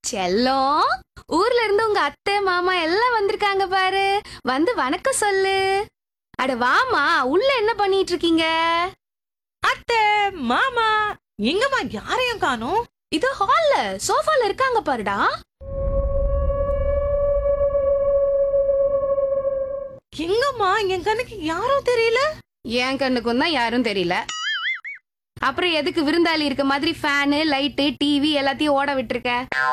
செல்லம் ஊர்ல இருந்து உங்க அத்தை மாமா எல்லாம் வந்திருக்காங்க பாரு வந்து வணக்கம் சொல்லு அட வாமா உள்ள என்ன பண்ணிட்டு இருக்கீங்க அத்தை மாமா எங்கம்மா யாரையும் காணோம் இது ஹால்ல சோஃபால இருக்காங்க பாருடா எங்கம்மா என் கண்ணுக்கு யாரும் தெரியல என் கண்ணுக்கும் தான் யாரும் தெரியல அப்புறம் எதுக்கு விருந்தாளி இருக்க மாதிரி ஃபேனு லைட்டு டிவி எல்லாத்தையும் ஓட விட்டுருக்க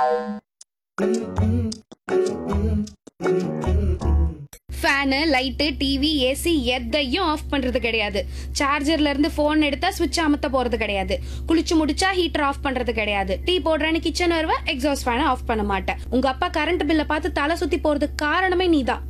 ஃபேனு லைட்டு டிவி ஏசி எதையும் ஆஃப் பண்றது கிடையாது சார்ஜர்ல இருந்து ஃபோன் எடுத்தா சுவிட்ச் அமுத்த போறது கிடையாது குளிச்சு முடிச்சா ஹீட்டர் ஆஃப் பண்றது கிடையாது டீ போடுறேன்னு கிச்சன் வருவ எக்ஸாஸ்ட் ஃபேனை ஆஃப் பண்ண மாட்டேன் உங்க அப்பா கரண்ட் பில்லை பார்த்து தலை சுத்தி போறதுக்கு காரணமே நீதான்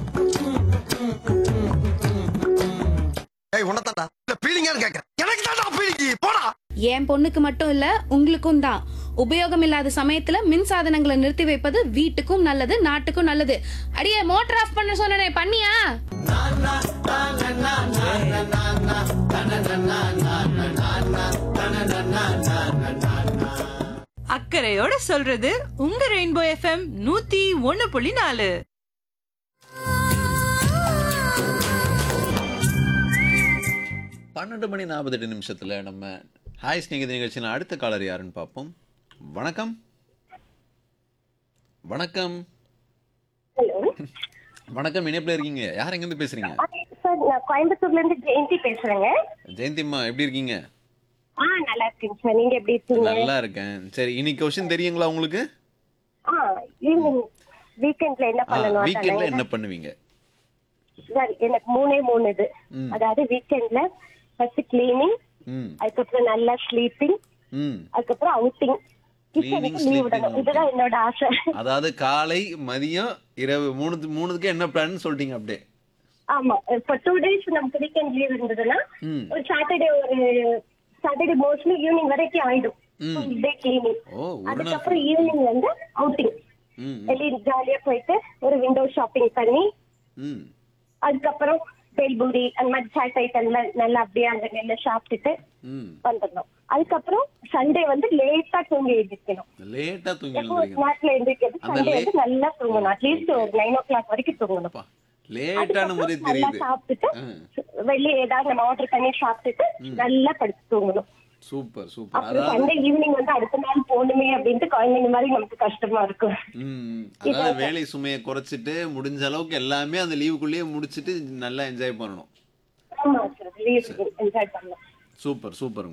ஏய் உன்னதாடா இல்ல பீலிங்கான்னு கேக்குறேன் எனக்கு தான்டா பீலிங்கி போடா என் பொண்ணுக்கு மட்டும் இல்ல உங்களுக்கும் தான் உபயோகம் இல்லாத சமயத்துல மின் சாதனங்களை நிறுத்தி வைப்பது வீட்டுக்கும் நல்லது நாட்டுக்கும் நல்லது அடியே மோட்டர் ஆஃப் பண்ண சொன்னனே பண்ணியா அக்கறையோட சொல்றது உங்க ரெயின்போ எஃப்எம் நூத்தி ஒண்ணு புள்ளி நாலு பன்னெண்டு மணி நாற்பத்தெட்டு நிமிஷத்தில் நம்ம ஹாய் ஸ்நேகித நிகழ்ச்சியில் அடுத்த காலர் யாருன்னு பார்ப்போம் வணக்கம் வணக்கம் ஹலோ வணக்கம் இணைப்பில் இருக்கீங்க யார் எங்கேருந்து பேசுறீங்க சார் நான் கோயம்புத்தூர்ல இருந்து ஜெயந்தி பேசுறேங்க ஜெயந்திம்மா எப்படி இருக்கீங்க ஆ நல்லா இருக்கேங்க சார் நீங்க எப்படி இருக்கீங்க நல்லா இருக்கேன் சரி இன்னைக்கு கொஸ்டின் தெரியுங்களா உங்களுக்கு ஆ ஈவினிங் வீக்கெண்ட்ல என்ன பண்ணணும் வீக்கெண்டில் அதானே? என்ன பண்ணுவீங்க சார் எனக்கு மூணே மூணு இது ம். அதாவது வீக்கெண்ட்ல ஃபர்ஸ்ட் கிளீனிங் ம் அதுக்கப்புறம் நல்லா ஸ்லீப்பிங் ம் அதுக்கப்புறம் அவுட்டிங் Cleaning, கிச்சனுக்கு sleeping, லீவ் விடணும் outing. இதுதான் என்னோட ஆசை அதாவது காலை மதியம் இரவு மூணு மூணுக்கு என்ன பிளான் சொல்லிட்டீங்க அப்படியே ஆமா இப்போ டூ டேஸ் நமக்கு வீக்கெண்ட் லீவ் இருந்ததுன்னா ம் ஒரு சாட்டர்டே ஒரு சாட்டர்டே மோஸ்ட்லி ஈவினிங் வரைக்கும் ஆயிடும் ம். ஃபுல் டே கிளீனிங் ஓ ஒரு நாள் அதுக்கப்புறம் ஈவினிங் வந்து அவுட்டிங் ம் வெளியே ஜாலியா போயிட்டு ஒரு விண்டோ ஷாப்பிங் பண்ணி ம் அதுக்கப்புறம் பேல்பூரி அந்த மாதிரி சாட் ஐட்டம்ல நல்லா அப்படியே அங்க நெல்ல சாப்பிட்டுட்டு ம் வந்துடணும் அதுக்கப்புறம் சண்டே வந்து லேட்டா தூங்கி எழுந்திருக்கணும் லேட்டாக தூங்கி எப்போ எழுந்துறீங்க நாட்டுல எழுந்திருக்கிறது அந்த சண்டே late- வந்து நல்லா தூங்கணும் அட்லீஸ்ட் ஒரு நைன் ஓ கிளாக் வரைக்கும் தூங்கணும் அப்பா லேட்டான முறை அதுக்கப்புறம் நல்லா தெரியுது சாப்பிட்டுட்டு ஆ. வெளியே ஏதாவது நம்ம ஆர்டர் பண்ணி சாப்பிட்டுட்டு நல்லா படுத்து தூங்கணும் சூப்பர் சூப்பர் அப்புறம் அதாவது சண்டே ஈவினிங் வந்து அடுத்த நாள் போகணுமே அப்படின்ட்டு குழந்தைங்க மாதிரி நமக்கு கஷ்டமா இருக்கும் ம், அதாவது வேலை சுமையை குறைச்சிட்டு முடிஞ்ச அளவுக்கு எல்லாமே அந்த லீவுக்குள்ளேயே முடிச்சிட்டு நல்லா என்ஜாய் பண்ணணும் ஆமா சார் லீவ் என்ஜாய் பண்ணலாம் சூப்பர் சூப்பர்